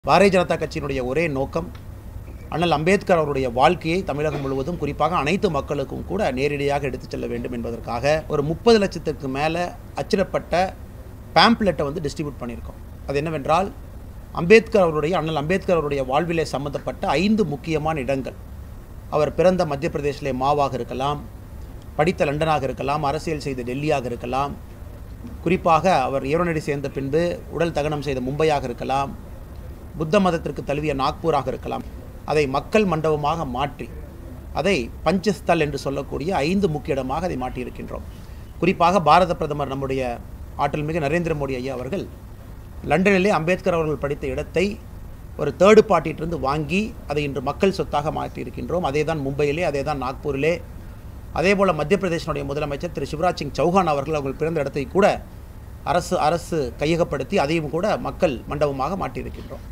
பாரதிய ஜனதா கட்சியினுடைய ஒரே நோக்கம் அண்ணல் அம்பேத்கர் அவருடைய வாழ்க்கையை தமிழகம் முழுவதும் குறிப்பாக அனைத்து மக்களுக்கும் கூட நேரடியாக எடுத்துச் செல்ல வேண்டும் என்பதற்காக ஒரு முப்பது லட்சத்திற்கு மேலே அச்சிடப்பட்ட பேம்ப்லெட்டை வந்து டிஸ்ட்ரிபியூட் பண்ணியிருக்கோம் அது என்னவென்றால் அம்பேத்கர் அவருடைய அண்ணல் அம்பேத்கர் அவருடைய வாழ்விலே சம்பந்தப்பட்ட ஐந்து முக்கியமான இடங்கள் அவர் பிறந்த மத்திய பிரதேசிலே மாவாக இருக்கலாம் படித்த லண்டனாக இருக்கலாம் அரசியல் செய்த டெல்லியாக இருக்கலாம் குறிப்பாக அவர் ஈரோநடி சேர்ந்த பின்பு உடல் தகனம் செய்த மும்பையாக இருக்கலாம் புத்த மதத்திற்கு தழுவிய நாக்பூராக இருக்கலாம் அதை மக்கள் மண்டபமாக மாற்றி அதை பஞ்சஸ்தல் என்று சொல்லக்கூடிய ஐந்து முக்கிய இடமாக அதை மாற்றியிருக்கின்றோம் குறிப்பாக பாரத பிரதமர் நம்முடைய ஆற்றல் மிகு நரேந்திர மோடி ஐயா அவர்கள் லண்டனிலே அம்பேத்கர் அவர்கள் படித்த இடத்தை ஒரு தேர்டு பார்ட்டியிலிருந்து வாங்கி அதை இன்று மக்கள் சொத்தாக மாற்றியிருக்கின்றோம் அதே தான் மும்பையிலே அதே தான் நாக்பூரிலே அதே போல் மத்திய பிரதேசனுடைய முதலமைச்சர் திரு சிவராஜ் சிங் சௌஹான் அவர்கள் அவர்கள் பிறந்த இடத்தை கூட அரசு அரசு கையகப்படுத்தி அதையும் கூட மக்கள் மண்டபமாக மாற்றியிருக்கின்றோம்